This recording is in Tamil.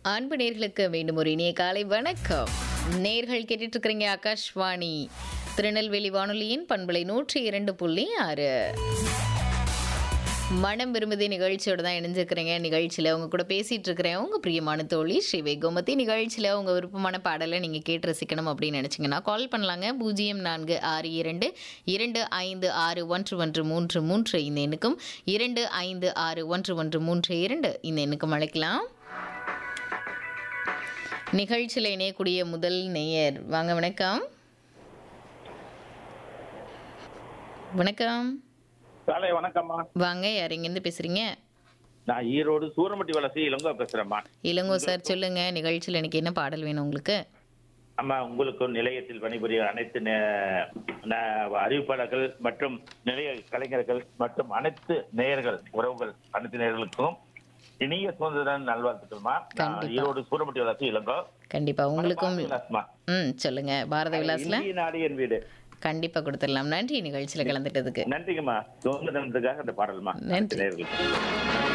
அன்பு நேர்களுக்கு மீண்டும் ஒரு இனிய காலை வணக்கம் நேர்கள் கேட்டுட்டு இருக்கிறீங்க ஆகாஷ்வாணி திருநெல்வேலி வானொலியின் பண்பலை நூற்றி இரண்டு புள்ளி ஆறு மனம் விரும்புதி நிகழ்ச்சியோட தான் இணைஞ்சிருக்கிறீங்க நிகழ்ச்சியில் உங்க கூட பேசிட்டு இருக்கிறேன் உங்க பிரியமான தோழி ஸ்ரீ கோமதி நிகழ்ச்சியில் உங்க விருப்பமான பாடலை நீங்க கேட்டு ரசிக்கணும் அப்படின்னு நினைச்சீங்கன்னா கால் பண்ணலாங்க பூஜ்ஜியம் நான்கு ஆறு இரண்டு இரண்டு ஐந்து ஆறு ஒன்று ஒன்று மூன்று மூன்று இந்த எண்ணுக்கும் இரண்டு ஐந்து ஆறு ஒன்று ஒன்று மூன்று இரண்டு இந்த எண்ணுக்கும் அழைக்கலாம் நிகழ்ச்சியில் இணையக்கூடிய முதல் நேயர் வாங்க வணக்கம் வணக்கம் காலை வணக்கம்மா வாங்க யார் எங்கேருந்து பேசுறீங்க நான் ஈரோடு சூரமட்டி வளர்ச்சி இளங்கோ பேசுறேம்மா இளங்கோ சார் சொல்லுங்க நிகழ்ச்சியில் எனக்கு என்ன பாடல் வேணும் உங்களுக்கு அம்மா உங்களுக்கும் நிலையத்தில் பணிபுரிய அனைத்து நே- ந- அறிவிப்பாளர்கள் மற்றும் நிலைய கலைஞர்கள் மற்றும் அனைத்து நேயர்கள் உறவுகள் அனைத்து நேயர்களுக்கும் இனிய சுதந்திர நல்வாழ்த்துக்கள்மா நான் கண்டிப்பா. ஈரோடு சூரமட்டி வளர்ச்சி இளங்கோ கண்டிப்பா உங்களுக்கும் பாரதி விலாஸ்மா. ம் சொல்லுங்க பாரத விலாஸ்ல இந்திய நாடு என் வீடு கண்டிப்பா கொடுத்துடலாம் நன்றி நிகழ்ச்சியில் கலந்துட்டதுக்கு நன்றிங்கம்மா சுதந்திர தினத்துக்காக அந்த பாடல்மா நன்றி. நேயர்களுக்கு